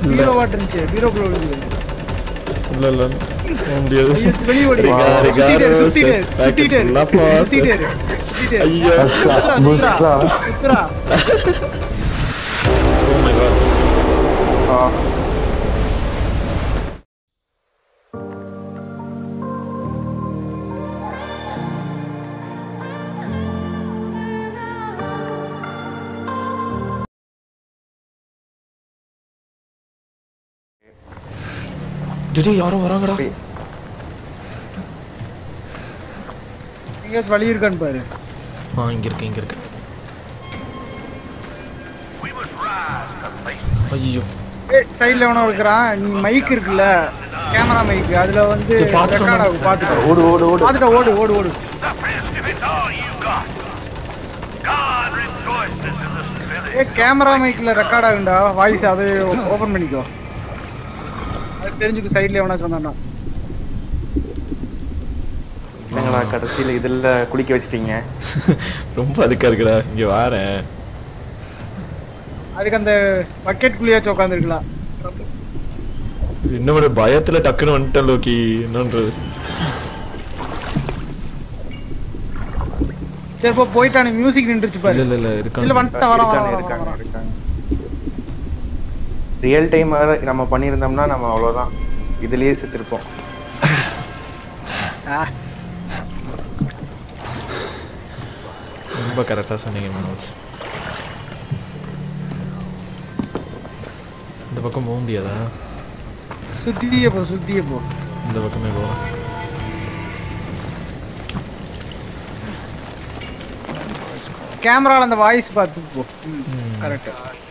பீரோ what இருந்துச்சு பீரோக்குள்ள விழுந்து இல்ல இல்ல போக முடியாது வெளியே ஓடி Riga- சுத்திட்டு இரு, Ricardo சுத்திட்டு இரு, says packet சுத்திட்டு இரு, full of passes. சுத்திட்டு இரு, சுத்திட்டு இரு. ஐயோ சுத்துறா, சுத்துறா, சுத்துறா. ஓ மை காட் டேய் யாரோ வராங்கடா எங்கேயாச்சும் வழி இருக்கான்னு பாரு ஆ இங்க இருக்கு இங்க இருக்கு ஐயோ ஏய் சைடுல எவனோ இருக்கிறான் நீ மைக் இருக்குல்ல கேமரா மைக் அதுல வந்து ஏய், பாத்துட்டோம். ரெக்கார்ட் ஆகும் பாத்துக்கோ ஓடு ஓடு ஓடு பாத்துட்ட ஓடு ஓடு ஓடு It's all you got. God rejoices in this village. ஏ கேமரா மைக்ல ரெக்கார்ட் ஆகுண்டா வாய்ஸ் அதை ஓபன் பண்ணிக்கோ அது தெரிஞ்சுக்கு சைடுல எவனாச்சும் வந்தானா என்னங்களா கடைசியில இதுல குளிக்க வச்சிட்டீங்க ரொம்ப அதுக்கா இருக்குடா இங்க வாரேன் அதுக்கு அந்த பக்கெட் குள்ளேயாச்சும் உட்காந்துருக்கலாம் இன்னும் ஒரு பயத்துல டக்குன்னு வந்துட்டேன் லோக்கி என்னன்றது சரி இப்போ போயிட்டானு மியூசிக் நின்றுச்சு இல்ல பாரு இல்ல இல்ல இல்ல இருக்காங்க வந்துட்டா வரான் இருக்காங்க வரான், இருக்காங்க வரான் இருக்காங்க ரியல் டைம் நம்ம பண்ணியிருந்தோம்னா நம்ம அவ்வளவுதான் இதுலயே செத்துருப்போம் ஆ, ரொம்ப கரெக்டா சொன்னீங்க மனோஜ் இந்த பக்கம் போக முடியாதா சுத்தியே போ சுத்தியே போ இந்த பக்கமே போகலாம் கேமரால அந்த வாய்ஸ் பார்த்து போ கரெக்ட்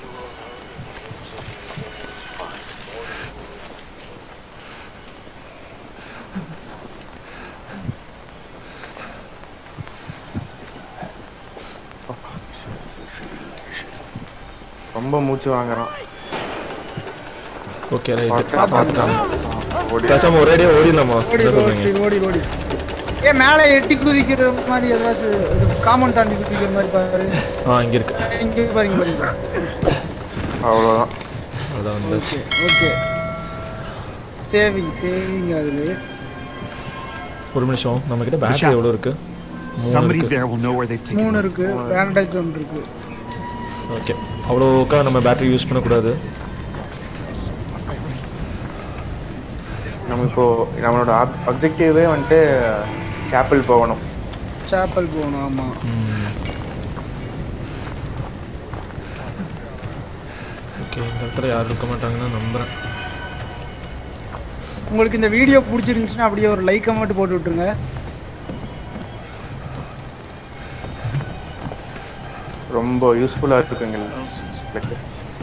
ரொம்ப மூச்சு வாங்குறோம் ஓகே ரைட் பார்க்கலாம். பார்த்துட்டாங்க ஓடி பேசாம ஒரேடியா ஓடிடலாமா ஓடி என்ன ஓடி சொல்றீங்க ஓடி ஓடி ஏ மேலே எட்டி குதிக்கிற மாதிரி ஏதாச்சும் காமன் தாண்டி குதிக்கிற மாதிரி பாரு ஆ இங்க இருக்கு இங்க பாருங்க பாருங்க அவ்வளவுதான் அதான் வந்தாச்சு ஓகே சேவிங் சேவிங் அதுல ஒரு நிமிஷம் நம்ம கிட்ட பேட்டரி எவ்வளவு இருக்கு மூணு Somebody இருக்கு there will know where they've taken மூணு them. இருக்கு பேண்டேஜ் ஒன்று இருக்கு ஓகே அவ்வளோக்கா நம்ம பேட்டரி யூஸ் பண்ணக்கூடாது நம்ம இப்போ நம்மளோட அப்ஜெக்டிவே வந்துட்டு சாப்பிள் போகணும் சாப்பல் போகணும் ஆமா ஓகே இந்த இடத்துல யாரும் இருக்க மாட்டாங்கன்னு நம்புறேன் உங்களுக்கு இந்த வீடியோ பிடிச்சிருந்துச்சுன்னா அப்படியே ஒரு லைக்கை மட்டும் போட்டு விட்டுருங்க ரொம்ப யூஸ்ஃபுல்லா இருக்குங்க எனக்கு.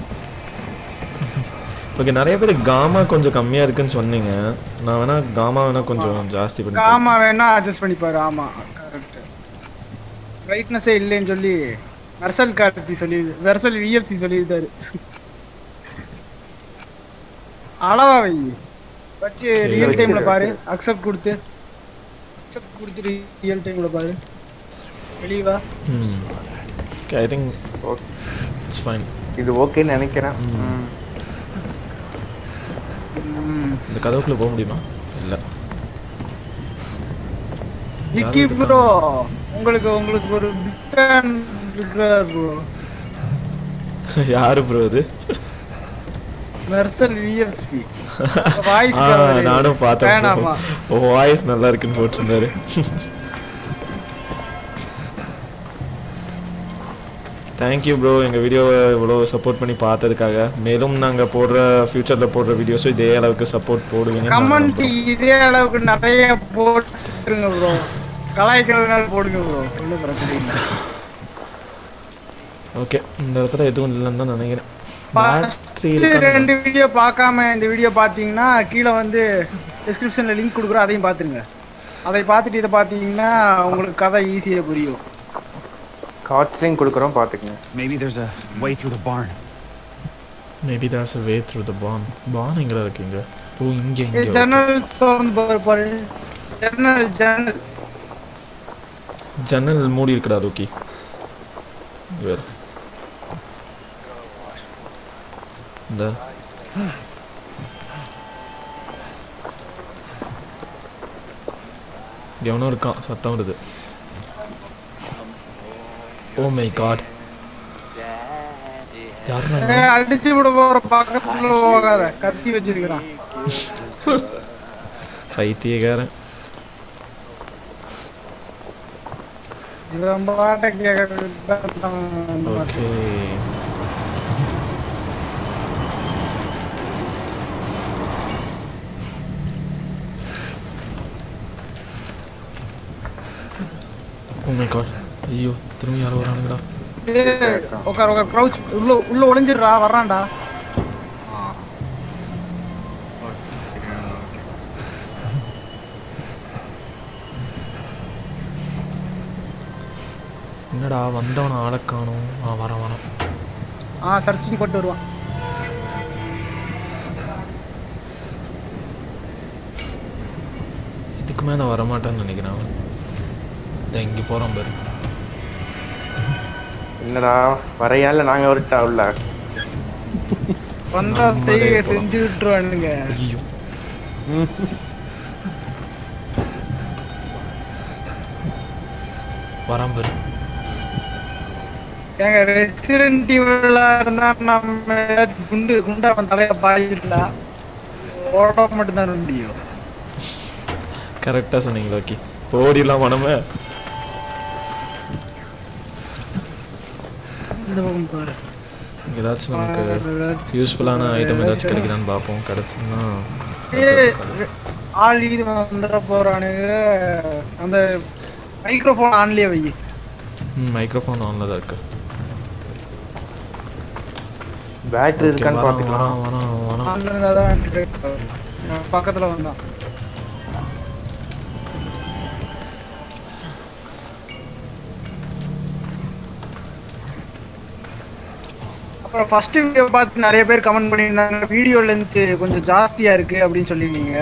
ஓகே நிறைய பேர் காமா கொஞ்சம் கம்மியா இருக்குன்னு சொன்னீங்க நான் வேணா காமா வேணா கொஞ்சம் ஜாஸ்தி பண்ணி ஆமா வேணா அட்ஜஸ்ட் பண்ணிப்பாரு ஆமா கரெக்ட் பிரைட்னஸே இல்லைன்னு சொல்லி மெர்சல் கார்த்தி சொல்லி மெர்சல் விஎஃப்சி சொல்லியிருந்தாரு அளவா வை வச்சு ரியல் டைம்ல பாரு அக்செப்ட் கொடுத்து அக்செப்ட் கொடுத்து ரியல் டைம்ல பாரு வெளியே வா okay I think okay. It's fine இது ஓகேன்னு நினைக்கிறேன் ம். ம். இந்த கதவுக்குள்ள போக முடியுமா இல்ல விக்கி ப்ரோ உங்களுக்கு உங்களுக்கு ஒரு பிட்டன் இருக்கிறார் ப்ரோ யாரு ப்ரோ இது மெர்சல் விஎஃப்சி வாய்ஸ் ஆ, நானும் பார்த்தேன் வேணாமா bro. ஓ வாய்ஸ் நல்லா இருக்குன்னு போட்டிருந்தாரு தேங்க்யூ ப்ரோ எங்கள் வீடியோவை இவ்வளோ சப்போர்ட் பண்ணி பார்த்ததுக்காக மேலும் நாங்கள் போடுற ஃப்யூச்சரில் போடுற வீடியோஸும் இதே அளவுக்கு சப்போர்ட் போடுவீங்க கமெண்ட் இதே அளவுக்கு நிறைய போட்டுருங்க ப்ரோ கலாய்க்கிறதுனால போடுங்க ப்ரோ ஒன்றும் பிரச்சனை இல்லை ஓகே இந்த இடத்துல எதுவும் இல்லைன்னு தான் நினைக்கிறேன் பேட்டரி First இருக்கா ரெண்டு வீடியோ பார்க்காம இந்த வீடியோ பார்த்தீங்கன்னா கீழே வந்து டிஸ்கிரிப்ஷன்ல லிங்க் கொடுக்குறோம் அதையும் பார்த்துருங்க அதை பார்த்துட்டு இதை பார்த்தீங்கன்னா உங்களுக்கு கதை ஈஸியாக புரியும் கார்ட்ஸ்லையும் கொடுக்குறோம் பார்த்துக்குங்க Maybe there's a way through the barn. Maybe there's a way through the barn barn எங்கே இருக்கீங்க ஓ இங்கே இங்கே okay. ஜன்னல் திறந்து பாரு பாரு ஜன்னல் ஜன்னல் ஜன்னல் மூடி இருக்குடா ரோக்கி வேறு இந்த எவனோ இருக்கான் சத்தம் வருது ஓ மை காட் யாருன்னா ஏய், அடிச்சு விட போற பக்கத்துல போகாத கத்தி வச்சிருக்கிறான் பைத்தியக்காரன் இவன் பாட்ட கேட்க ஓகே ஓ மை காட் ஐயோ திரும்பி யாரோ வரானுங்கடா உட்கார் உட்கார் க்ரௌச் உள்ள உள்ள ஒளிஞ்சிடுறா வர்றான்டா என்னடா வந்தவன ஆளை காணோம் ஆ வரான் வரான் ஆ சர்ச்சிங் போட்டு வருவான் இதுக்கு மேலே நான் வரமாட்டேன்னு நினைக்கிறேன் அவன் இதோ இங்கே போகிறான் பாரு என்னடா வரையா இல்ல நாங்க வரட்டா உள்ள வந்தா நம்மளே செய்ய போலாம். செஞ்சு விட்டுருவானுங்க ஐயோ வரான் பாரு ஏங்க ரெசிடென்ட் இவளா இருந்தா நம்ம ஏதாச்சும் குண்டு குண்டா அவன் தலையில பாயிடலாம் ஓட மட்டும் தான் முடியும் கரெக்டாக சொன்னீங்களா ஓகே இப்போ ஓடிடலாம் மனமே இந்த பக்கம் பாரு ஏதாச்சும் நமக்கு யூஸ்ஃபுல்லான ஐட்டம் ஏதாச்சும் கிடைக்குதான்னு பார்ப்போம் கிடச்சுன்னா ஏய், ஆள் இது வந்துட போறானுங்க அந்த மைக்ரோஃபோன் ஆன்லயே வை ம் மைக்ரோஃபோன் ஆனில் தான் இருக்கு பேட்டரி Okay, இருக்கான்னு வரான், பாத்துக்கலாம் வரான் வரான் வரான் ஆன்ல இருந்தா தான் detect ஆகும். நான் பக்கத்துல வந்தான் அப்புறம் ஃபர்ஸ்ட் வீடியோ பார்த்து நிறைய பேர் கமெண்ட் பண்ணியிருந்தாங்க வீடியோ லென்த் கொஞ்சம் ஜாஸ்தியா இருக்கு அப்படின்னு சொல்லியிருந்தீங்க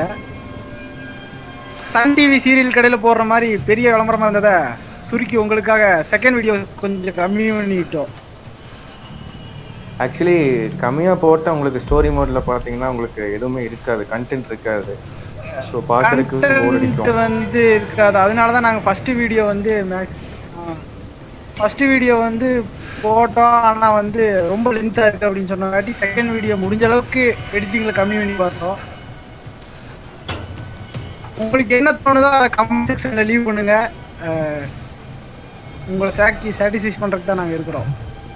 சன் டிவி சீரியல் கடையில போடுற மாதிரி பெரிய விளம்பரமா இருந்ததை சுருக்கி உங்களுக்காக செகண்ட் வீடியோ கொஞ்சம் கம்மி பண்ணிட்டோம் ஆக்சுவலி கம்மியா போட்ட உங்களுக்கு ஸ்டோரி மோட்ல பாத்தீங்கன்னா உங்களுக்கு எதுவுமே இருக்காது கண்டென்ட் இருக்காது ஸோ பாக்குறதுக்கு போர் Content அடிக்கும் வந்து இருக்காது அதனால தான் நாங்கள் ஃபர்ஸ்ட் வீடியோ வந்து மேக்ஸ் ஃபர்ஸ்ட் வீடியோ வந்து போட்டோம் ஆனால் வந்து ரொம்ப லென்த்தாக இருக்கு அப்படின்னு சொன்னங்காட்டி செகண்ட் வீடியோ முடிஞ்ச அளவுக்கு எடிட்டிங்கில் கம்மி பண்ணி பார்த்தோம் உங்களுக்கு என்ன தோணுதோ அதை கமெண்ட் செக்ஷனில் லீவ் பண்ணுங்க அஹ், உங்களை சாட்டி சாட்டிஸ்ஃபை பண்ணுறதுக்கு தான் நாங்கள் இருக்கிறோம்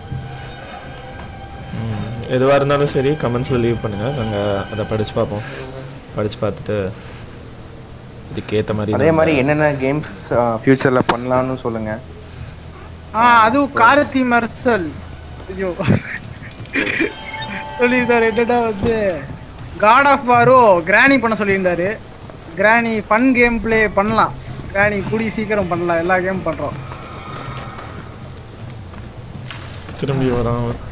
ம், எதுவா இருந்தாலும் சரி கமெண்ட்ஸில் லீவ் பண்ணுங்க நாங்கள் அதை படிச்சு பார்ப்போம் படிச்சு பார்த்துட்டு இதுக்கேற்ற மாதிரி அதே நாங்க- மாதிரி என்னென்ன கேம்ஸ் ஃபியூச்சர்ல பண்ணலாம்னு சொல்லுங்க ஆ அதுவும் காரத்தி மர்சல் ஐயோ சொல்லியிருந்தாரு என்னடா வந்து காட் ஆஃப் வாரோ கிராணி பண்ண சொல்லியிருந்தாரு கிராணி ஃபன் கேம் ப்ளே பண்ணலாம் கிராணி கூடிய சீக்கிரம் பண்ணலாம் எல்லா கேம் பண்றோம் திரும்பி வரான் அவன்.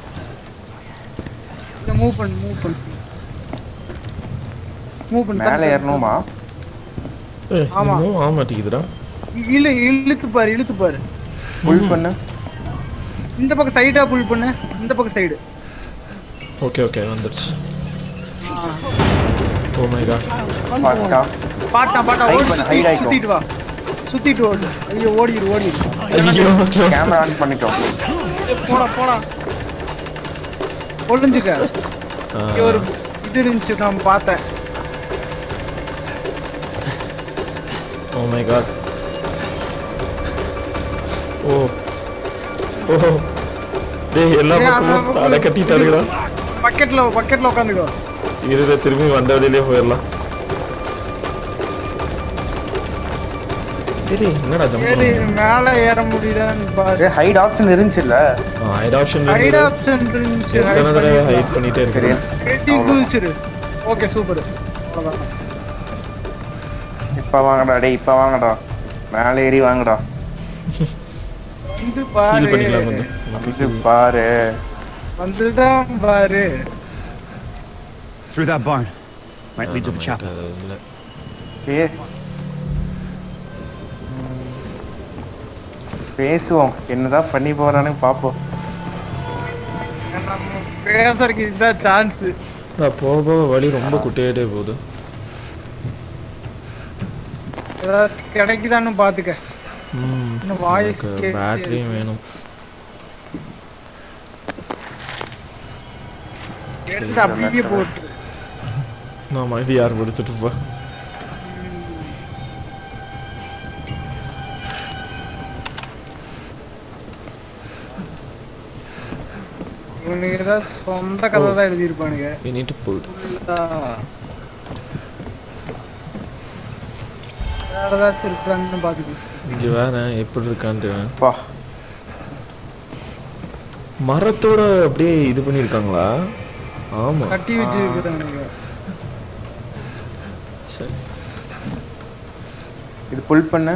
மூவ் பண்ணு மூவ் பண்ணு மூவ் பண்ணு மேலே ஏறணுமா ஏய், ஆமா. இன்னும் ஆக மாட்டேங்குதுடா இழு இழுத்து பாரு இழுத்து பாரு புல் பண்ணு இந்த பக்கம் சைடா புல் பண்ணு இந்த பக்கம் சைடு ஓகே ஓகே வந்துருச்சு ஓ மை காட் பாட்டா பாட்டா பாட்டா Hide ஓடி பண்ணு, hide ஆயிக்கோ. சுத்திட்டு வா சுத்திட்டு ஓடு ஐயோ ஓடிடு ஓடிடு ஐயோ கேமரா ஆன் பண்ணிட்டோம் போடா போடா ஒளிஞ்சுக்க இங்க ஒரு இது இருந்துச்சு நான் பார்த்தேன் ஓ மை காட் ஓ ஓ டேய் எல்லா டேய், அந்த பக்கமும் பக்கம் தடை கட்டி தருகிறா பக்கெட்ல பக்கெட்ல உட்காந்துக்கோ இருத திரும்பி வந்த வழியிலே போயிடலாம் டேய் என்னடா ஜம்ப் ஏறி மேல ஏற முடியுதான்னு பாரு ஹைட் ஆப்ஷன் இருந்துச்சுல்ல ஹைட் ஆப்ஷன் ஹைட் ஆப்ஷன் இருந்துச்சு எத்தனை தடவை ஹைட் பண்ணிட்டே சரி இருக்கேன் ரெட்டி குதிச்சிரு ஓகே சூப்பர் அவ்வளவுதான் இப்ப வாங்கடா டேய் இப்ப வாங்கடா மேலே ஏறி வாங்கடா வந்து ஃபீல் பண்ணிக்கலாம் பாரு கொஞ்சம் இது பாரு வந்துதான் பாரு Through that barn. Might lead to the chapel. அது இல்ல ஏ பேசுவோம் என்னதான் பண்ணி போறான்னு பாப்போம் நம்ம பேசுறதுக்கு இதுதான் சான்ஸ் நான் போக போக வழி ரொம்ப குட்டையாயிட்டே போகுது ஏதாவது கிடைக்குதான்னு பாத்துக்க ம் இன்னும் voice எனக்கு கேட்டுட்டே பேட்டரியும் வேணும் எடுத்து அப்படியே போட்டு நான் இது யார் முடிச்சுட்டு போ இவனுக்கு ஏதாவது சொந்த கதை தான் எழுதியிருப்பானுங்க we need to pull வேற ஏதாச்சும் இருக்கிறாங்கன்னு பாத்துக்க இங்க வேற எப்படி இருக்கான்ட்டு பா மரத்தோட அப்படியே இது பண்ணிருக்காங்களா ஆமா கட்டி வச்சு இருக்கிறானுங்க சரி இது புல் பண்ண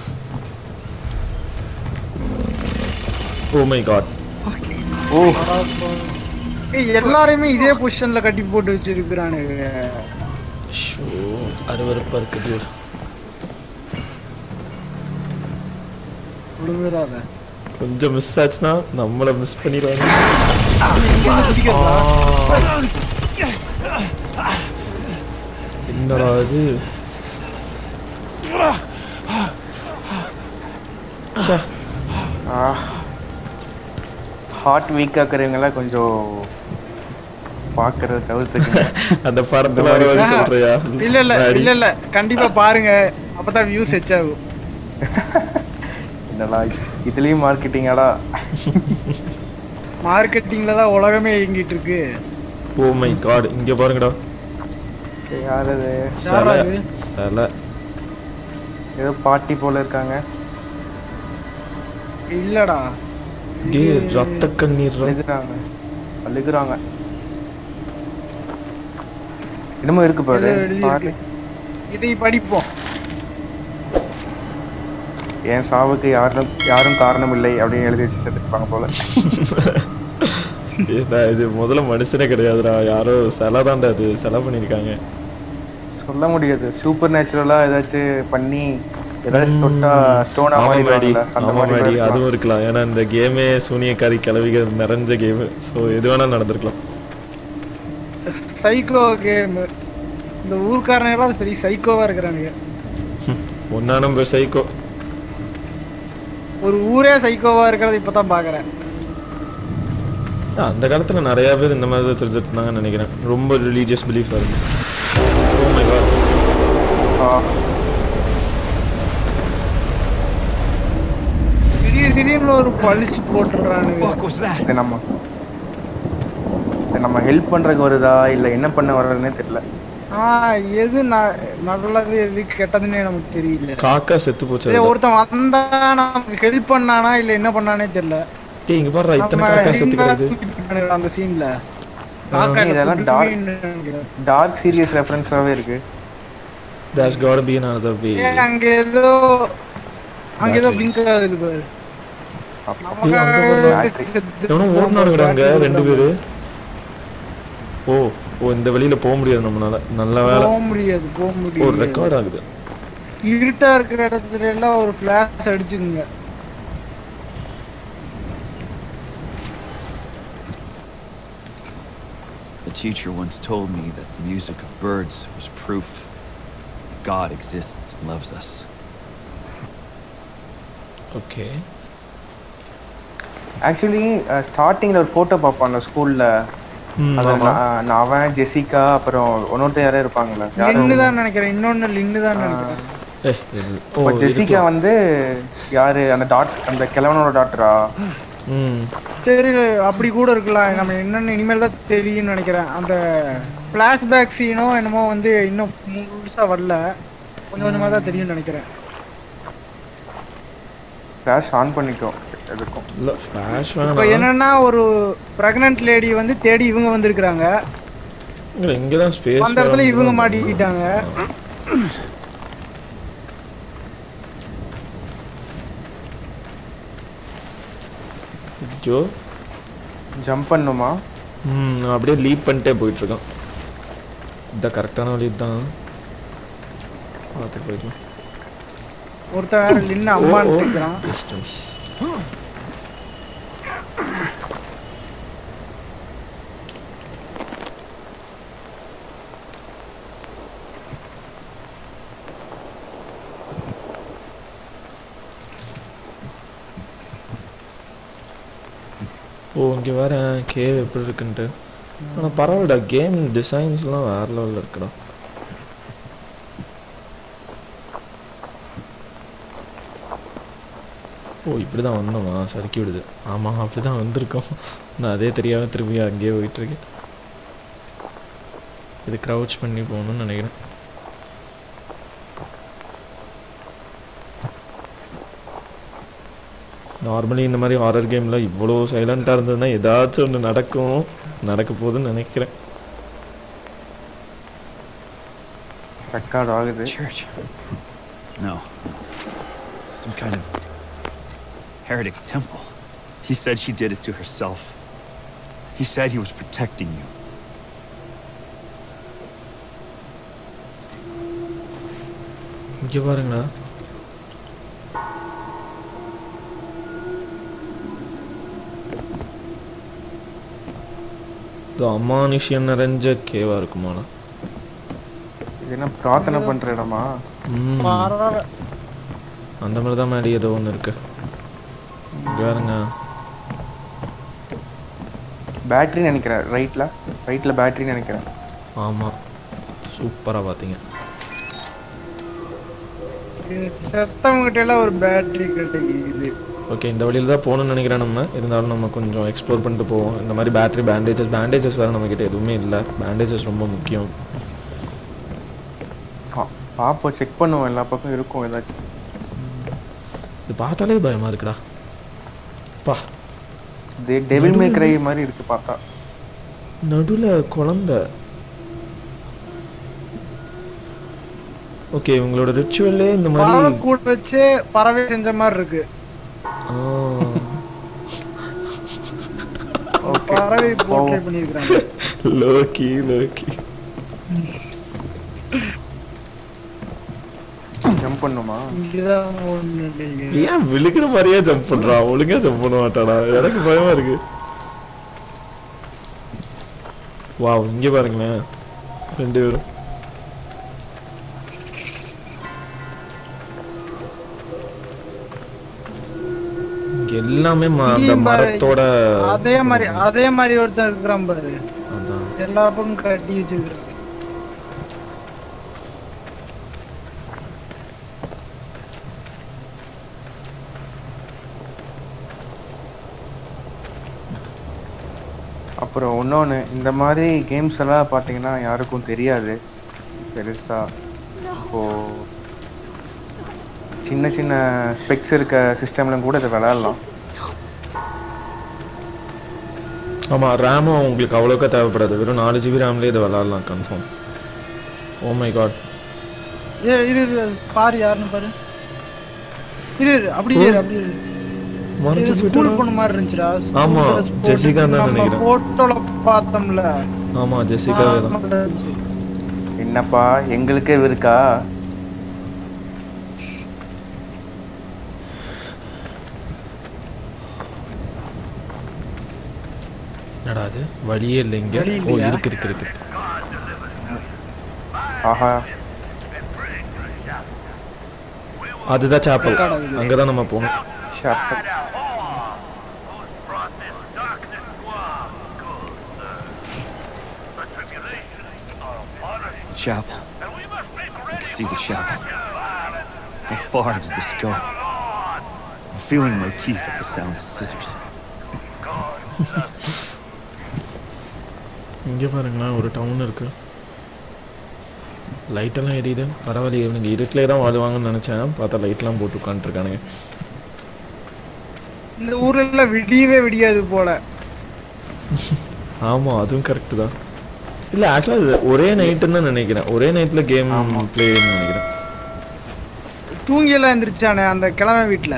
ஓ மை காட் ஓ ஏய், எல்லாரையுமே இதே பொசிஷன்ல கட்டி போட்டு வச்சிருக்கிறானுங்க ஷோ அருவருப்பா இருக்கு dude. விழுந்துடாத கொஞ்சம் மிஸ் ஆச்சுன்னா நம்மள மிஸ் பண்ணிடுவாங்க என்னடா இது ச்சே, ஹார்ட் வீக் ஆக்குறவங்கலாம் கொஞ்சம் பார்க்கறத தவிர்த்துக்கங்க அந்த படத்துல வர வழி சொல்றியா இல்ல இல்ல முன்னாடி. இல்ல இல்ல கண்டிப்பா பாருங்க அப்பதான் வியூஸ் ஹெச் ஆகும் என்னடா இதுலயும் மார்க்கெட்டிங்காடா மார்க்கெட்டிங்ல தான் உலகமே இயங்கிட்டு இருக்கு ஓ மை காட் இங்க பாருங்கடா யார் அது சிலை இது? சிலை ஏதோ பாட்டி போல இருக்காங்க இல்லடா டேய் ரத்த கண்ணீர் அழுகுறாங்க அழுகுறாங்க என்னமோ இருக்கு பாரு ஏதோ எழுதி பாரு இருக்கு. இதை படிப்போம் என் சாவுக்கு யாரும் யாரும் காரணம் இல்லை அப்படின்னு எழுதி வச்சு செத்துருப்பாங்க போல ஏடா, இது முதல்ல மனுஷனே கிடையாதுடா யாரோ சிலை தான்டா அது சிலை பண்ணிருக்காங்க சொல்ல முடியாது சூப்பர் நேச்சுரலா ஏதாச்சும் பண்ணி ஏதாச்சும் தொட்டா ஸ்டோனா ஆமா மாதிரி மாடி வரும்ல, அந்த ஆமா மாதிரி மாடி இருக்கலாம். அதுவும் இருக்கலாம் ஏன்னா இந்த கேமே சூனியக்காரி கிளவிகள் நிறைஞ்ச கேம் ஸோ எது வேணாலும் நடந்திருக்கலாம் சைக்கோ கேம் இந்த ஊர்க்காரங்க எல்லாம் பெரிய சைக்கோவா இருக்கிறானுங்க ஒன்னா நம்பர் சைக்கோ ஒரு ஊரே சைக்கோவா இருக்கிறத இப்பதான் பாக்குறேன் அந்த காலத்துல நிறைய பேர் இந்த மாதிரி தான் தெரிஞ்சுட்டு இருந்தாங்கன்னு நினைக்கிறேன் ரொம்ப ரிலீஜியஸ் பிலீஃப் இருக்கு Oh my God. ஆ, திடீர் திடீர்னு ஒரு பழிச்சு போட்டுறானுங்க Fuck was that? இது நம்ம இது நம்ம ஹெல்ப் பண்றதுக்கு வருதா இல்ல என்ன பண்ண வர்றதுன்னே தெரியல ஆஹ் எது ந- நல்லது எது கெட்டதுன்னே நமக்கு தெரியல காக்கா செத்து போச்சு இதே அதுல. ஒருத்தன் வந்தா நமக்கு ஹெல்ப் பண்ணானா இல்ல என்ன பண்ணானே தெரியல டேய் இங்க பாருடா இத்தனை நம்ம காக்கா செத்து ஹிந்தா கிடக்குது தூக்கிட்டு இருக்கானுங்க அந்த சீன்ல இதெல்லாம் dark- டார்க் சீரியஸ் ரெஃபரன்ஸாவே இருக்கு there's got to be another way அங்க ஏதோ அங்க ஏதோ பிளிங்க் ஆகுது பாரு டேய், அங்க பாருடா. எவனோ ஓடுனானுங்கடா அங்க ரெண்டு பேரு ஓ ஓ இந்த வெளியில போக முடியாது நம்மளால நல்ல வேலை போக முடியாது போக ஒரு முடியாது ரெக்கார்ட் ஆகுது இருட்டா இருக்கிற இடத்துல எல்லாம் ஒரு பிளாஷ் அடிச்சுக்குங்க The teacher once told me that the music of birds was proof that God exists and loves us. Okay actually ஸ்டார்டிங்ல ஒரு போட்டோ பார்ப்போம் அந்த ஸ்கூல்ல அது நான் நான் அவன் ஜெசிகா அப்புறம் இன்னொருத்தர் யாரோ இருப்பாங்கல்ல யாரும் லின்னு தான் நினைக்கிறேன் இன்னொன்னு லின்னு தான் நினைக்கிறேன் ஏய் இது- ஓ இப்போ ஜெசிகா இதுக்கு- வந்து யாரு அந்த டாக்டர் அந்த கிழவனோட டாக்டரா ம் சரி அப்படி கூட இருக்கலாம் நம்ம என்னன்னு இனிமேல் தான் தெரியும்னு நினைக்கிறேன் அந்த ஃபிளாஷ்பேக் சீனோ என்னமோ வந்து இன்னும் முழுசா வரல கொஞ்சம் கொஞ்சமா தான் தெரியும்னு நினைக்கிறேன் ஃபிளாஷ் ஆன் பண்ணிக்கோ எதுக்கும் இல்ல ஃபிளாஷ் இப்போ வேணாம் என்னன்னா ஒரு பிரெக்னன்ட் லேடி வந்து தேடி இவங்க வந்திருக்கிறாங்க இங்க இங்க தான் ஸ்பேஸ் அந்த இடத்துல இவங்க மாட்டிக்கிட்டாங்க ஜோ ஜம்ப் பண்ணுமா ம் நான் அப்படியே லீப் பண்ணிட்டே போயிட்டு இருக்கேன் இதான் கரெக்டான வழி தான் பார்த்து போயிடலாம் ஒருத்தன் வேற லின்னு அம்மான்னு இருக்கிறான் Just nice. ஓ இங்கே வேற கேவ் எப்படி இருக்குன்ட்டு ஆனால் பரவாயில்லடா கேம் டிசைன்ஸ்லாம் வேற லெவலில் இருக்குடா ஓ இப்படி தான் வந்தோமா சறுக்கி விடுது ஆமாம் அப்படி தான் வந்திருக்கோம் நான் அதே தெரியாமல் திரும்பி அங்கேயே போயிட்டுருக்கேன் இது க்ரௌச் பண்ணி போகணும்னு நினைக்கிறேன் நார்மலி இந்த மாதிரி ஹாரர் கேமில் இவ்வளோ சைலண்ட்டாக இருந்ததுன்னா ஏதாச்சும் ஒன்று நடக்கும் நடக்க போகுதுன்னு நினைக்கிறேன் ரெக்கார்ட் ஆகுது Church? No. Some kind of heretic temple. He said she did it to herself. He said he was protecting you. இங்கே பாருங்களா இது அமானுஷ்யம் நிறைஞ்ச கேவா இருக்குமாடா இது என்ன பிரார்த்தனை பண்ற இடமா ம் பரவாயில்ல அந்த மாதிரி தான் மேடி ஏதோ ஒன்று இருக்கு இங்க பாருங்க பேட்டரி நினைக்கிறேன் ரைட்ல ரைட்ல பேட்டரி நினைக்கிறேன் ஆமாம் சூப்பராக பார்த்தீங்க செத்தவங்கிட்ட எல்லாம் ஒரு பேட்டரி கிடைக்குது ஓகே இந்த வழியில் தான் போகணும்னு நினைக்கிறேன் நம்ம இருந்தாலும் நம்ம கொஞ்சம் எக்ஸ்ப்ளோர் பண்ணிட்டு போவோம் இந்த மாதிரி பேட்டரி பேண்டேஜஸ் பேண்டேஜஸ் வேறு நம்மக்கிட்ட எதுவுமே இல்லை பேண்டேஜஸ் ரொம்ப முக்கியம் பா- பாப்போம் செக் பண்ணுவோம் எல்லா பக்கம் இருக்கும் ஏதாச்சும் இது பார்த்தாலே பயமாக இருக்குடா பா இது டெவில் மே கிரை மாதிரி இருக்கு பார்த்தா நடுவில் குழந்தை ஓகே உங்களோட ரிச்சுவல்லே இந்த பறவை மாதிரி கூட வச்சு பறவை செஞ்ச மாதிரி இருக்கு ஆ, பறவை போர்ட்ரே பண்ணிருக்காங்க லோக்கி லோக்கி ஜம்ப் பண்ணுமா இதுதான் ஒண்ணு இல்லைங்க. ஏன் விழுகிற மாதிரியே ஜம்ப் பண்றான் ஒழுங்கா ஜம்ப் பண்ண மாட்டானா எனக்கு பயமா இருக்கு வாவ் இங்க பாருங்களேன் ரெண்டு பேரும் இங்க எல்லாமே ம- அந்த இங்கேயும் பாரு. மரத்தோட அதே மாதிரி அதே மாதிரி ஒருத்தன் இருக்கிறான் பாரு அதான் எல்லா பக்கம் கட்டி வச்சிருக்கான் அப்புறம் இன்னொன்று இந்த மாதிரி கேம்ஸ் எல்லாம் பார்த்தீங்கன்னா யாருக்கும் தெரியாது பெருசா இப்போ சின்ன சின்ன ஸ்பெக்ஸ் இருக்க சிஸ்டம்ல கூட இதை விளையாடலாம் ஆமா ரேமும் உங்களுக்கு அவ்வளோக்கா தேவைப்படாது வெறும் நாலு ஜிபி ரேம்லேயே இதை விளாட்லாம் கன்ஃபார்ம் ஓ மை காட் ஏ இரு இரு, பாரு யாருன்னு பாரு இரு இரு, அப்படி இரு அப்படி இரு. மறைச்சு இது ஸ்கூல் போயிட்டா பொண்ணு மாதிரி இருந்துச்சுடா ஆமா, ஜெசிகா தான் நம்ம நினைக்கிறேன். போட்டோல பார்த்தோம்ல ஆமா ஜெசிகாவே தான் ஆமா, இருந்துச்சு. என்னப்பா எங்களுக்கே இருக்கா என்னடா அது வழியே இல்லை இங்க வழி ஓ இல்லையா? இருக்கு இருக்கு இருக்கு ஆஹா அதுதான் சாப்பல் அங்கதான் நம்ம போகணும் shop brought this darkness to our good, sir. The tribulation of punishment, The chapel. and we must make I ready can see the chapel. violence. How far did this go? I'm feeling my teeth at the sound of scissors. இங்க பாருங்களேன் ஒரு down இருக்கு light எல்லாம் எரியுது பரவாயில்லையே இவனுங்க இருட்டிலே தான் வாழ்வாங்கன்னு நினைச்சேன் பார்த்தா லைட்லாம் போட்டு உட்காந்துருக்கானுங்க இந்த ஊர்ல எல்லாம் விடியவே விடியாது போல ஆமா அதுவும் கரெக்ட் தான் இல்ல ஆக்சுவலா இது ஒரே நைட்டுன்னு தான் நினைக்கிறேன் ஒரே நைட்ல கேம் பிளேன்னு நினைக்கிறேன் தூங்கி எல்லாம் எந்திரிச்சானே அந்த கிழமை வீட்டுல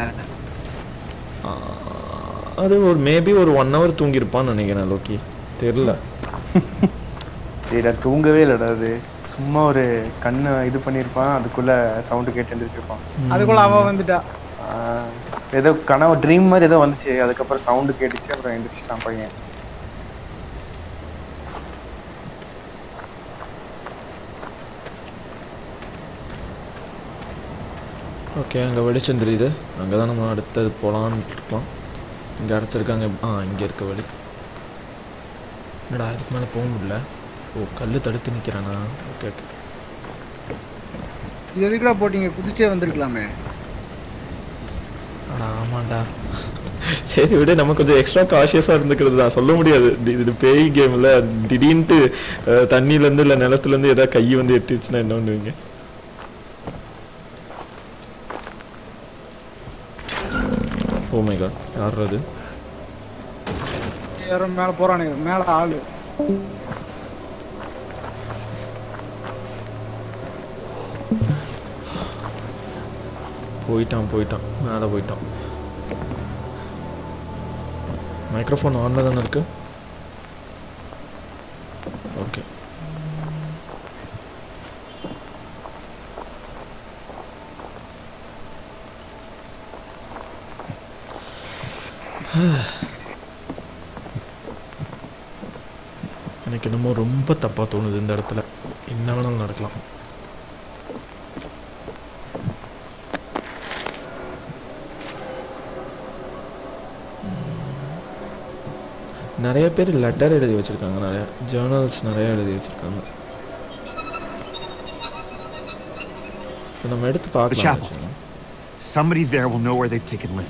அது ஒரு மேபி ஒரு ஒன் ஹவர் தூங்கியிருப்பான்னு நினைக்கிறேன் லோக்கி தெரியல டேடா தூங்கவே இல்லடா அது சும்மா ஒரு கண்ணை இது பண்ணியிருப்பான் அதுக்குள்ள சவுண்டு கேட்டு எழுந்திரிச்சிருப்பான் அதுக்குள்ள அவ வந்துட்டா ஆஹ் ஏதோ கனவு ட்ரீம் மாதிரி ஏதோ வந்துச்சு அதுக்கப்புறம் சவுண்டு கேட்டுச்சு அப்புறம் எழுந்திரிச்சிட்டான் பையன் ஓகே அங்கே வெளிச்சம் தெரியுது அங்கே தான் நம்ம அடுத்தது போகலான்னு இருக்கோம் இங்கே அடைச்சிருக்காங்க ஆ இங்கே இருக்க வழி என்னடா இதுக்கு மேலே போக முடியல ஓ கல் தடுத்து நிற்கிறானா ஓகே ஓகே இது எதுக்குடா போட்டீங்க குதிச்சே வந்திருக்கலாமே அடா ஆமாண்டா சரி விடு நம்ம கொஞ்சம் எக்ஸ்ட்ரா காஷியஸாக இருந்துக்கிறது தான் சொல்ல முடியாது இது- இது பேய் கேமில் திடீர்னுட்டு அஹ், தண்ணியிலேருந்து இல்லை நிலத்துலேருந்து ஏதாவது கை வந்து எட்டுச்சுன்னா என்ன பண்ணுவீங்க ஓ மை காட் யார் அது யாரோ மேல போறானுங்க மேல ஆளு போயிட்டான் போயிட்டான் மேலே போயிட்டான் மைக்ரோஃபோன் ஆனில் தானே இருக்கு ஓகே எனக்கு என்னமோ ரொம்ப தப்பாக தோணுது இந்த இடத்துல என்ன வேணாலும் நடக்கலாம் நிறைய பேர் லெட்டர் எழுதி வச்சிருக்காங்க நிறைய ஜேர்னல்ஸ் நிறைய எழுதி வச்சிருக்காங்க இதை நம்ம எடுத்து பார்க்கலாம் chapel. Somebody there will know where they've taken Lynn.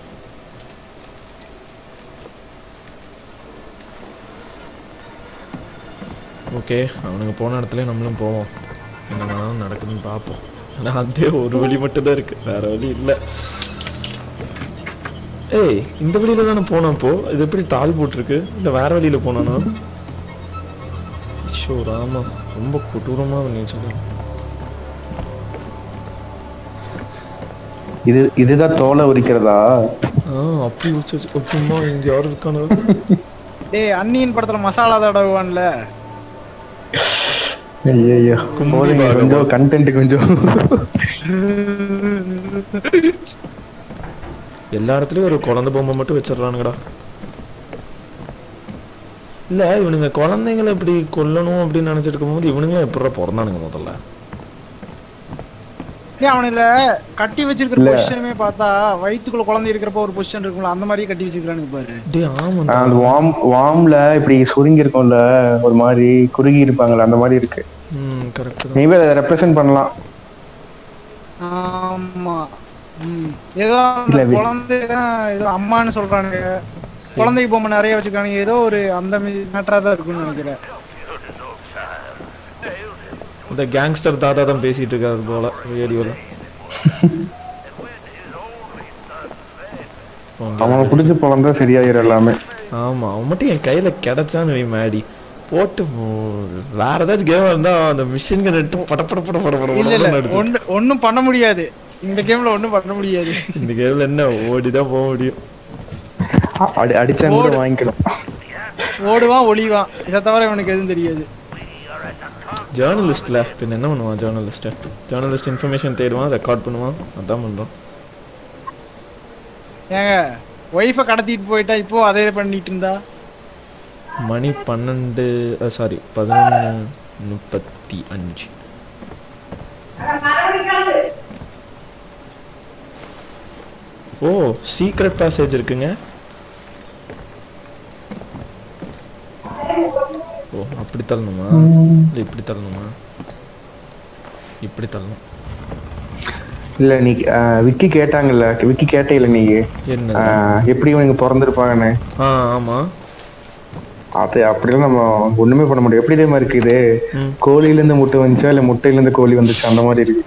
Okay அவனுங்க போன இடத்துல நம்மளும் போவோம் என்ன வேணாலும் நடக்குதுன்னு பார்ப்போம் ஆனால் அதே ஒரு வழி மட்டும்தான் இருக்கு வேற வழி இல்லை ஏய் இந்த வழியில தானே போனோம் இப்போ இது எப்படி தாள் போட்டிருக்கு இல்லை வேற வழியில போனானா ஷோ ராமா ரொம்ப கொடூரமா பண்ணி சொல்லு இது இதுதான் தோலை உரிக்கிறதா ஆ அப்படி வச்சு வச்சு சும்மா இங்க யாரும் இருக்கானு டேய் அன்னியின் படத்துல மசாலா தடவுவான்ல ஐயோ கும்பி போதுங்க பாகமா. கொஞ்சம் கண்டென்ட் கொஞ்சம் எல்லா இடத்துலயும் ஒரு குழந்தை பொம்மை மட்டும் வச்சிடுறானுங்கடா இல்ல இவனுங்க குழந்தைங்களை இப்படி கொல்லணும் அப்படின்னு நினைச்சிட்டு இருக்கும்போது இவனுங்க எப்படா பிறந்தானுங்க முதல்ல டேய் அவனுல கட்டி வச்சிருக்கிற இல்ல. பொசிஷனுமே பார்த்தா வயித்துக்குள்ள குழந்தை இருக்கிறப்ப ஒரு பொசிஷன் இருக்கும்ல அந்த மாதிரியே கட்டி வச்சிருக்கானுங்க பாரு டேய் ஆமாண்டா அந்த வாம் வாம்ல இப்படி சுருங்கி இருக்கும்ல ஒரு மாதிரி குறுகி இருப்பாங்கல்ல அந்த மாதிரி இருக்கு ம் கரெக்ட் தான் மேபி அதை ரெப்ரசென்ட் பண்ணலாம் ஆமா ம். ஏதோ அந்த இல்ல, வி- குழந்தை தான் ஏதோ அம்மான்னு சொல்றானுங்க குழந்தைக்கு பொம்மை நிறைய வச்சிருக்கானுங்க ஏதோ ஒரு அந்த மேட்டரா தான் இருக்கும்னு நினைக்கிறேன் இந்த கேங்ஸ்டர் தாத்தா தான் பேசிட்டு இருக்காரு போல ரேடியோல அவனை பிடிச்சி பிறந்தா சரியாயிரும் எல்லாமே ஆமா அவன் மட்டும் என் கையில கிடைச்சான்னு வை மேடி போட்டு போ- வேற ஏதாச்சும் கேம் இருந்தா அந்த மிஷின் கன் எடுத்து பட பட பட பட பட இல்ல இல்ல படன்னு அடிச்சு ஒண்ணு ஒண்ணும் பண்ண முடியாது இந்த கேம்ல ஒண்ணும் பண்ண முடியாது இந்த கேம்ல என்ன ஓடிதான் போக முடியும் அடி அடிச்சா கூட ஓடு. வாங்கிக்கலாம் ஓடுவான் ஒளிவான் இதை தவிர இவனுக்கு எதுவும் தெரியாது ஜேர்னலிஸ்ட்ல பின்ன என்ன பண்ணுவான் ஜேர்னலிஸ்ட் ஜேர்னலிஸ்ட் இன்ஃபர்மேஷன் தேடுவான் ரெக்கார்ட் பண்ணுவான் அதான் பண்றோம் ஏங்க ஒய்ஃபை கடத்திட்டு போயிட்டா இப்போ அதே பண்ணிட்டு இருந்தா மணி பன்னெண்டு சாரி பதினொன்று முப்பத்தி அஞ்சு ஓ சீக்ரெட் பேசேஜ் இருக்குங்க ஓ அப்படி தள்ளணுமா இல்லை இப்படி தள்ளணுமா இப்படி தள்ளணும் இல்ல நீ ஆஹ், விக்கி கேட்டாங்கல்ல விக்கி கேட்டே இல்ல நீ என்ன ஆஹ், எப்படி இவனுக்கு பிறந்திருப்பாங்கன்னு ஆ ஆமா அது அப்படிலாம் நம்ம ஒண்ணுமே பண்ண முடியும் எப்படி தெரியுமா இருக்கு இது ம். கோழில இருந்து முட்டை வந்துச்சா இல்ல முட்டையில இருந்து கோழி வந்துச்சா அந்த மாதிரி இருக்கு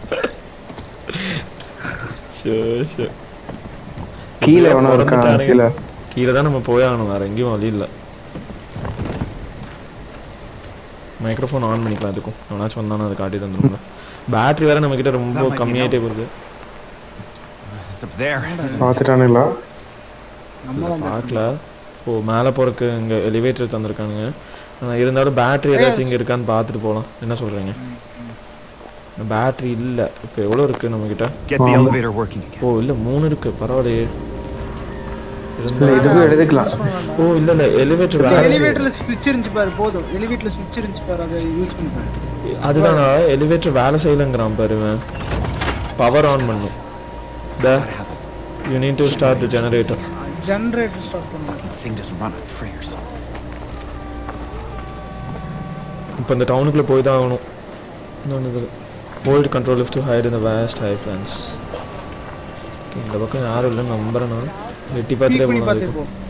ஷூர் ஷூர் கீழே எவனோ இருக்கான் பிறந்துட்டானுங்க. கீழே கீழே தான் நம்ம போய் ஆகணும் வேற எங்கேயும் வழி இல்லை மைக்ரோஃபோன் ஆன் பண்ணிக்கலாம் அதுக்கும் எவனாச்சும் வந்தானே அதை காட்டி தந்துருங்க பேட்டரி வேற நம்ம கிட்ட ரொம்ப That might be கம்மியாயிட்டே போகுது It's up there. பாத்துட்டானுங்களா நம்ம தான் பார்க்கல ஓ மேலே போறதுக்கு இங்கே எலிவேட்டர் தந்திருக்கானுங்க ஆனால் இருந்தாலும் பேட்டரி ஏதாச்சும் இங்கே இருக்கான்னு பார்த்துட்டு போகலாம் என்ன சொல்கிறீங்க பேட்டரி இல்லை இப்போ எவ்வளோ இருக்கு நம்ம கிட்ட Get the elevator working again. ஓ இல்லை மூணு இருக்கு பரவாயில்லையே இல்ல இருந்தாலும் இதுக்கும் எடுத்துக்கலாம் ஓ இல்லை இல்லை எலிவேட்டர் வேலை எலிவேட்டர்ல ஸ்விட்ச் இருந்துச்சு பாரு போதும் எலிவேட்டர்ல ஸ்விட்ச் இருந்துச்சு பாரு அதை யூஸ் பண்ணி பாரு அதுதானா எலிவேட்டர் வேலை செய்யலைங்கிறான் பாரு பவர் ஆன் பண்ணும் the you need to start the generator generator start பண்ணுங்க The thing doesn't run on prayers. இப்போ இந்த டவுனுக்குள்ளே போய் தான் ஆகணும் இன்னொன்று இது hold control lift to hide இந்த வேஸ்ட் ஹை ஃப்ரெண்ட்ஸ் இந்த பக்கம் யாரும் இல்லைன்னு நம்புறேன் நான் எட்டி பார்த்துட்டே Peek பண்ணி போகணும் பார்த்துட்டு அதுக்கு. போ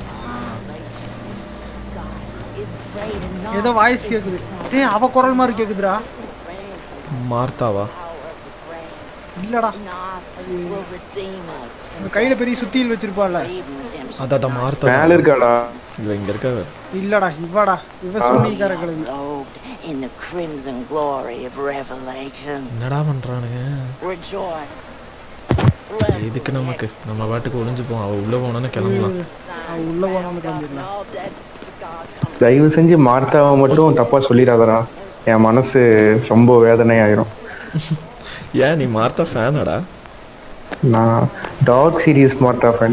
is great and not ஏதோ வாய்ஸ் கேக்குது ஏய் அவ குரல் மாதிரி கேக்குதுடா மார்த்தாவா இல்லடா not will redeem us from இந்த கையில பெரிய சுத்தியில் வச்சிருப்பாள்ல even redemption. அதான் மார்த்தா மேல இருக்காடா இல்லை இங்கே இருக்கா இல்லடா இவடா இவ சுன்னிக்கார கிழவி Robed in the crimson glory of revelation. என்னடா பண்ணுறானுங்க Rejoice. இதுக்கு நமக்கு நம்ம பாட்டுக்கு ஒளிஞ்சுப்போம் அவள் உள்ளே போனோன்னு கிளம்பலாம் அவ உள்ள போனான்னு கிளம்பிடலாம் All debts to God come. தயவு செஞ்சு மார்த்தாவை மட்டும் தப்பா சொல்லிடாதடா என் மனசு ரொம்ப வேதனையாயிரும் ஏன் நீ மார்த்தா ஃபேனாடா நான் talk serious Martha fan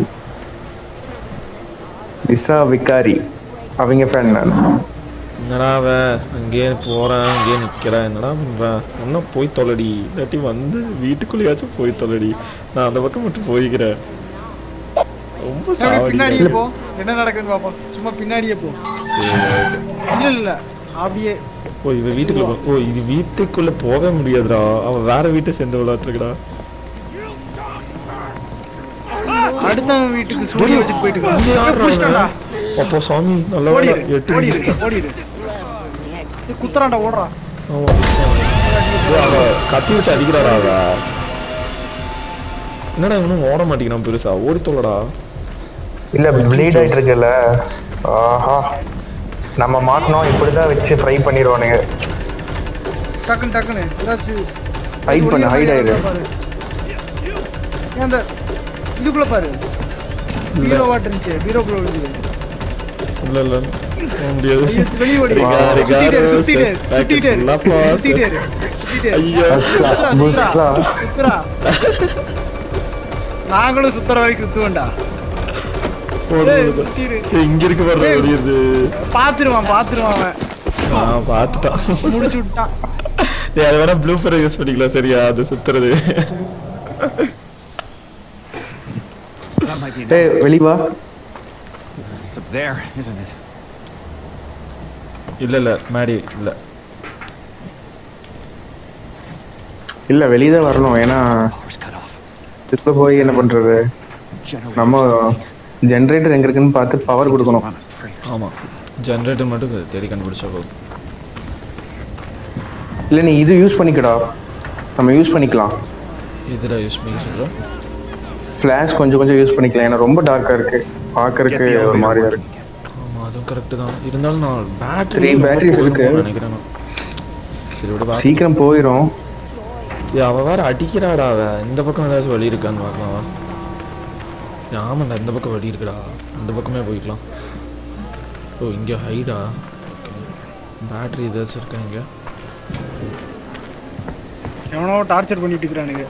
Disha Vihari அவங்க ஃபேன் நான் என்னடா அவ அங்கேயே போறேன் அங்கேயே நிக்கிறேன் என்னடா பண்றேன் ஒன்னும் போய் தொலைடி இல்லாட்டி வந்து வீட்டுக்குள்ளேயாச்சும் போய் தொலைடி நான் அந்த பக்கம் மட்டும் போய்க்கிறேன் ரொம்ப அப்படியே சாவடி பின்னாடியே போ என்ன நடக்குதுன்னு பாப்போம் சும்மா பின்னாடியே போ இல்ல இல்ல அப்படியே ஓ இவ வீட்டுக்குள்ள போ- ஓ இது வீட்டுக்குள்ள போகவே முடியாதுடா அவ வேற வீட்டை சேர்ந்து விளையாட்டுருக்கடா அடுத்தவன் வீட்டுக்கு சூடி வச்சுட்டு போயிட்டு இங்க இருக்கான். யார்றா புடிச்சிட்டான்டா. அவன்? அப்போ சாமி நல்ல வேலை ஓடிடு எட்டு ஓடிடு நிமிஷம் ஓடிடு இது குத்துறான்டா ஓடுறா ஆமா. ஏய், அவ கத்தி வச்சு அடிக்கிறாடா அவ என்னடா இன்னும் ஓட மாட்டேங்கிறான் பெருசா ஓடி தொல்லடா இல்ல ப்ளீட் ஆயிட்டு இருக்குல்ல ஆஹா நம்ம மாட்டினோம் இப்படிதான் வச்சு ஃப்ரை பண்ணிடுவானுங்க டக்குன்னு டக்குன்னு ஏதாச்சும் Hide பண்ணு, hide ஆயிரு. பாரு. ஏன் அந்த இதுக்குள்ள பாரு பீரோ வாட் இருந்துச்சு பீரோக்குள்ள விழுந்து இல்ல இல்ல போக முடியாது வெளியே ஓடி ரிகா, ரிகா, சுத்திட்டே இரு, ரோசஸ், சுத்திட்டே இரு, packet சுத்திட்டே இரு, full of roses. சுத்திட்டே இரு, சுத்திட்டே இரு. ஐயோ சுத்துறா, புதுசா. சுத்துறா, சுத்துறா. நாங்களும் சுத்துற வரைக்கும் சுத்துவோம்டா ஓடு, ஏய், ஓடுது. சுத்திரு. ஏய், இங்க இருக்கு பாரு ஏய். ஓடிடுது பாத்துருவான் பாத்துருவான் அவன் ஆ பார்த்துட்டான் முடிச்சு விட்டான் டேய் அது வேணா ப்ளூ ஃபர் யூஸ் பண்ணிக்கலாம் சரியா அது சுத்துறது That might be an டேய் வெளி வா It's up there, isn't it? இல்ல இல்ல மேடி இல்ல இல்ல வெளியே தான் வரணும் ஏன்னா Power's cut off. இதுக்குள்ள போய் என்ன பண்றது Generator நம்ம something. ஜென்ரேட்டர் எங்க இருக்குன்னு பார்த்து பவர் கொடுக்கணும் Run on prayers. ஆமா ஜெனரேட்டர் மட்டும் தேடி கண்டுபிடிச்சா போதும் இல்ல நீ இது யூஸ் பண்ணிக்கடா நம்ம யூஸ் பண்ணிக்கலாம் இதுல யூஸ் பண்ணி சொல்றோம் ஃபிளாஷ் கொஞ்சம் கொஞ்சம் யூஸ் பண்ணிக்கலாம் ஏன்னா ரொம்ப டார்க்கா இருக்கு Get பார்க்கறதுக்கு the ஒரு elevator மாதிரியா working இருக்கு again. ஆமா அதுவும் கரெக்ட் தான் இருந்தாலும் நான் பேட்டரி Three batteries இருக்கு. நினைக்கிறேன் நான். சரி விட பா சீக்கிரம் போயிடும் ஏய், அவ வேற அடிக்கிறாடா அவ இந்த பக்கம் ஏதாச்சும் வழி இருக்கான்னு பார்க்கலாம் வா. ஏய், ஆமாண்டா இந்த பக்கம் வழி இருக்குடா இந்த பக்கமே போய்க்கலாம் ஓ இங்க ஹைடா பேட்டரி ஏதாச்சும் இருக்கா இங்க எவனோ டார்ச்சர் பண்ணிட்டு இருக்கிறானுங்க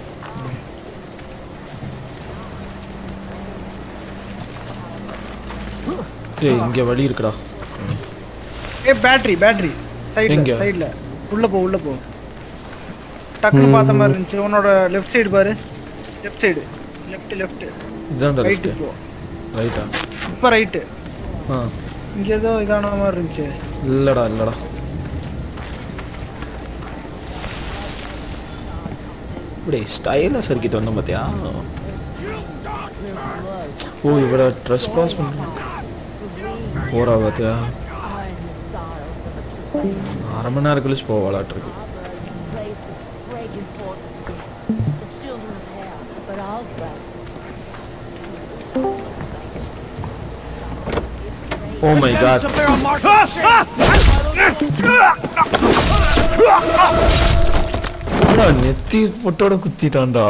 ஏய் இங்க வழி இருக்குடா ஏ பேட்டரி பேட்டரி சைடுல எங்க? சைடுல உள்ள போ உள்ள போ டக்குன்னு பார்த்த மாதிரி இருந்துச்சு உன்னோட லெஃப்ட் சைடு பாரு லெஃப்ட் சைடு லெஃப்ட் லெஃப்ட் இதான்டா ரைட்டு லெஃப்ட் போ ரைட்டா இப்போ ரைட்டு ஆ இங்க ஏதோ இதான மாதிரி இருந்துச்சு இல்லடா இல்லடா இப்படி ஸ்டைலாக சர்க்கிட் வந்தோம் பார்த்தியா ஓ இவட ட்ரெஸ் பாஸ் பண்ணுறோம் போறா பார்த்தியா Are in the sorrows of a true அரை மணி நேரம் கழிச்சு போவாளாட்டிருக்கு place of breaking forth of yes, the children of hell, but also oh my God நெத்தி பொட்டோட குத்திட்டான்டா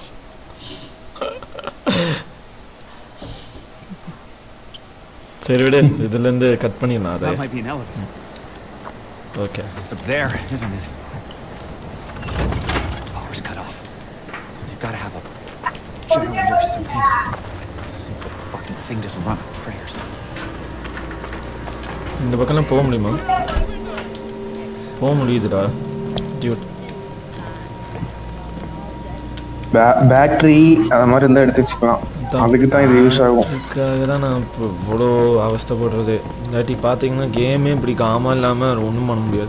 சரி விடு இதுல இருந்து கட் பண்ணிடலாம் அதை That might be an elevator. Okay It's up there, isn't it? Power's cut off. They've got to have a generator or something. The fucking thing doesn't run on prayers. இந்த பக்கம்லாம் போக முடியுமா போக முடியுதுடா டியூட் பேட்டரி அந்த மாதிரி இருந்தா எடுத்து வச்சுக்கலாம் அதுக்கு தான் இது யூஸ் ஆகும் அதுக்காக தான் நான் இப்போ இவ்வளோ அவஸ்தைப்படுறது இல்லாட்டி பார்த்தீங்கன்னா கேமே இப்படி காமா இல்லாமல் ஒன்றும் பண்ண முடியாது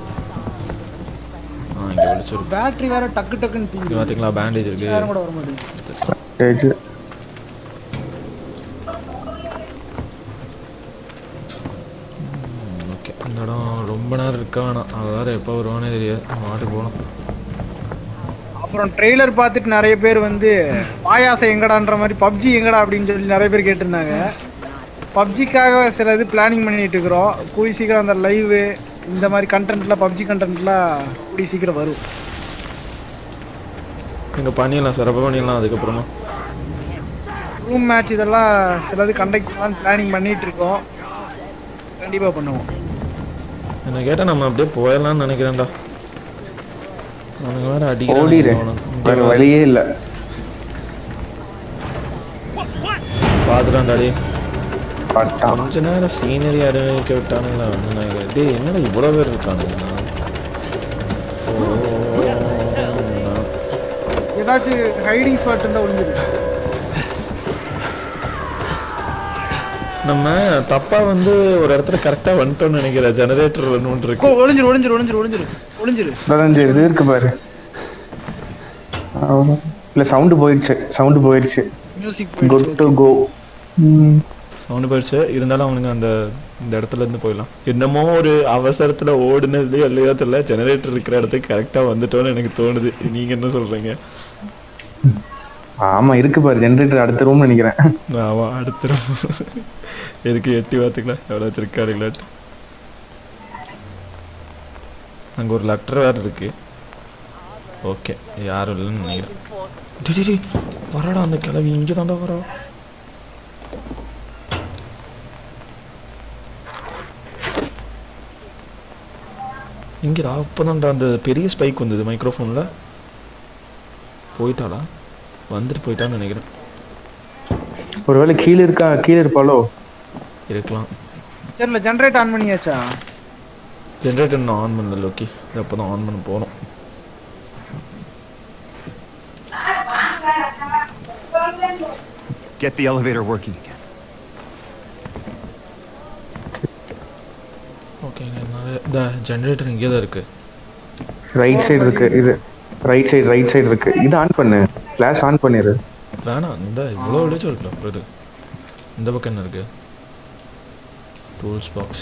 ஆ இங்கே விളിச்சிருக்கு பேட்டரி வேற டக்கு டக்குன்னு இங்கே தீங்குது பார்த்தீங்களா பேண்டேஜ் இருக்கு யாரும் கூட வர மாட்டேங்குது டேஜ் ஓகே இந்த இடம் ரொம்ப நேரம் இருக்க வேணாம் அது வேறு எப்போ வருவானே தெரியாது மாட்டுக்கு போகலாம் அப்புறம் ட்ரெய்லர் பார்த்துட்டு நிறைய பேர் வந்து பாயாசம் எங்கடான்ற மாதிரி பப்ஜி எங்கடா அப்படின்னு சொல்லி நிறைய பேர் கேட்டிருந்தாங்க பப்ஜிக்காக சில இது பிளானிங் பண்ணிட்டு இருக்கிறோம் கூடி சீக்கிரம் அந்த லைவ் இந்த மாதிரி கண்டென்ட்லாம் பப்ஜி கண்டென்ட்லாம் கூடி சீக்கிரம் வரும் இங்கே பண்ணிடலாம் சிறப்பாக பண்ணிடலாம் அதுக்கப்புறமா ரூம் மேட்ச் இதெல்லாம் சிலது கண்டக்ட் பண்ணலாம் பிளானிங் பண்ணிட்டு இருக்கோம் கண்டிப்பாக பண்ணுவோம் என்ன கேட்டால் நம்ம அப்படியே போயிடலாம்னு நினைக்கிறேன்டா அவனுங்க வேற ஓடிடு அடிக்கிறான் வேற வழியே இல்ல பார்த்துட்டான்டாடி பட்டான் கொஞ்ச நேரம் சீனரி அறிவிக்க விட்டானுங்களா வந்து நான் டேய் என்னடா இவ்வளோ பேர் இருக்கானுங்க ஓ, ஏதாச்சும் ஹைடிங் ஸ்பாட் இருந்தால் ஒளிஞ்சிருக்கு நம்ம தப்பா வந்து ஒரு இடத்துல கரெக்டா வந்துட்டோம்னு நினைக்கிறேன் ஜெனரேட்டர் ஒன்று இருக்கு ஒளிஞ்சிரு ஒளிஞ்சிரு ஒளிஞ்சிரு ஒளிஞ்சிரு ஒளிஞ்சிரு பதினஞ்சு இது இருக்கு பாரு அவ்வளவுதான். இல்ல சவுண்டு போயிடுச்சு சவுண்டு போயிடுச்சு music good to go sound போயிடுச்சு இருந்தாலும் அவனுங்க அந்த இந்த இடத்துல இருந்து போயிடலாம் என்னமோ ஒரு அவசரத்துல ஓடுனதுலயோ இல்லையோ தெரியல ஜெனரேட்டர் இருக்கிற இடத்துக்கு கரெக்டா வந்துட்டோம்னு எனக்கு தோணுது நீங்க என்ன சொல்றீங்க ஆமா இருக்கு பாரு ஜெனரேட்டர் அடுத்த ரூம் நினைக்கிறேன் ஆமா அடுத்த எதுக்கு எட்டி பார்த்துக்கலாம் எவ்வளோ வச்சிருக்காருங்களாட்டு அங்க ஒரு லெட்டர் வேற இருக்கு ஓகே யாரும் இல்லைன்னு நினைக்கிறேன் டேய், டேய், டேய், வரடா அந்த கிளவி இங்கே தாண்டா வரா இங்கடா அப்போதான்டா அந்த பெரிய ஸ்பைக் வந்தது மைக்ரோஃபோனில் போயிட்டாளா வந்துட்டு போயிட்டான்னு நினைக்கிறேன் ஒருவேளை கீழே இருக்கா கீழே இருப்பாளோ இருக்கலாம் சரில ஜென்ரேட் ஆன் பண்ணியாச்சா ஜென்ரேட்டர் நான் ஆன் பண்ணல லோக்கி அப்போ தான் ஆன் பண்ண போகிறோம் Get the elevator working again. ஓகேங்க இந்த ஜென்ரேட்டர் இங்கே தான் இருக்குது ரைட் சைடு இருக்கு இது ரைட் சைடு ரைட் சைடு இருக்கு இது ஆன் பண்ணு ஃபிளாஷ் ஆன் பண்ணிரு வேணாம் இந்த இவ்வளோ வெளிச்சம் இருக்கலாம் அப்புறம் இது இந்த பக்கம் என்ன இருக்கு டூல்ஸ் பாக்ஸ்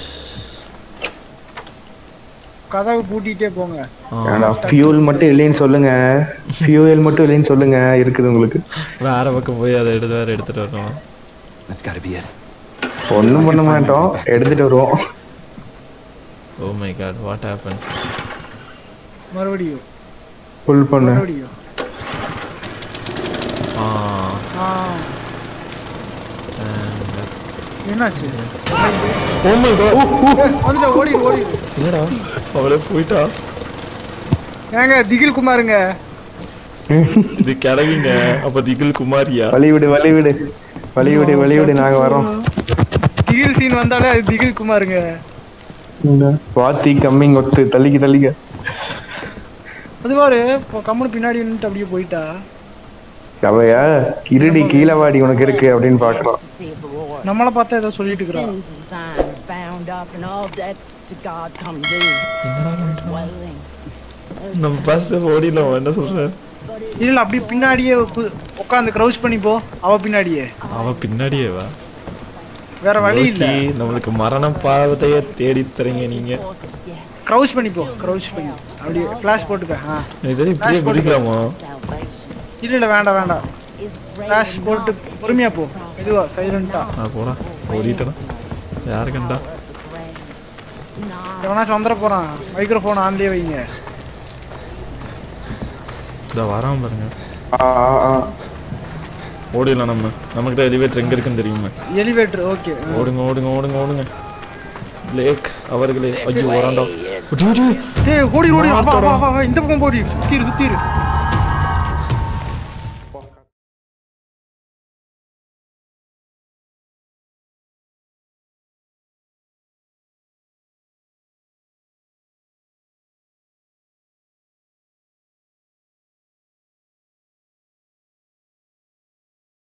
கதவு பூட்டிட்டே போங்க ஏன்டா ஃபியூல் மட்டும் இல்லைன்னு சொல்லுங்க ஃபியூயல் மட்டும் இல்லைன்னு சொல்லுங்க இருக்குது உங்களுக்கு வேற பக்கம் போய் அதை எடுத்து வேற எடுத்துட்டு வரணும் That's gotta be it. ஒண்ணும் பண்ண மாட்டோம் எடுத்துட்டு வருவோம் oh my God what happen மறுபடியும் ஃபுல் பண்ணு மறுபடியும் ஆ ஆ என்னாச்சு ஓ மை காட் வந்துட்டு ஓடி ஓடி என்னடா அவளே போயிட்டா ஏங்க திகில் குமாருங்க இது கிளவிங்க அப்ப திகில் குமாரியா வழி விடு வழி விடு வழி விடு வழி விடு நாங்க வரோம் திகில் சீன் வந்தாலே அது திகில் குமாருங்க வாத்தி கம்மிங் ஒட்டு தள்ளிக்க தள்ளிக்க அது பாரு இப்போ கம்முனு பின்னாடி நின்னுட்டு அப்படியே போயிட்டா அவையா இருடி கீழே வாடி உனக்கு இருக்கு அப்படின்னு பாக்குறோம் To see if the Lord. நம்மள பார்த்தா ஏதோ சொல்லிட்டு இருக்கிறா Sins of thine are bound up, and all debts to God come due. Wailing. நம்ம பஸ் ஓடிடலாம் என்ன சொல்ற இல்ல அப்படியே பின்னாடியே உட்காந்து க்ரௌச் பண்ணி போ அவ பின்னாடியே அவ பின்னாடியே வா வேற வழி இல்ல லோக்கி, நம்மளுக்கு மரண பாவத்தையே தேடி தரீங்க நீங்க Yes, க்ரௌச் பண்ணி போ க்ரௌச் பண்ணி அப்படியே ஃபிளாஷ் போட்டுக்க ஆ இது இப்படியே குடிக்கலாமா salvation இல்ல இல்ல வேண்டாம் வேண்டாம் is ஃபிளாஷ் great போட்டு பொறுமையா போ மெதுவா சைலண்டா ஆ போடா ஓடிட்டேன் யாரு கண்டா எவனாச்சும் வந்துட போறான் மைக்ரோஃபோன் ஆன்லயே வைங்க இதோ வராம பாருங்க ஆ, ஆ, ஆ. ஓடிடலாம் நம்ம நமக்கு தான் எலிவேட்டர் எங்க இருக்குன்னு தெரியுமே எலிவேட்டர் ஓகே ஓடுங்க ஓடுங்க ஓடுங்க ஓடுங்க லேக் அவர்களே ஐயோ வராண்டா ஐயோ, ஐயோ. ஏய் ஓடி ஓடி வா வா வா வா இந்த பக்கம் போடி சுத்திரு சுத்திரு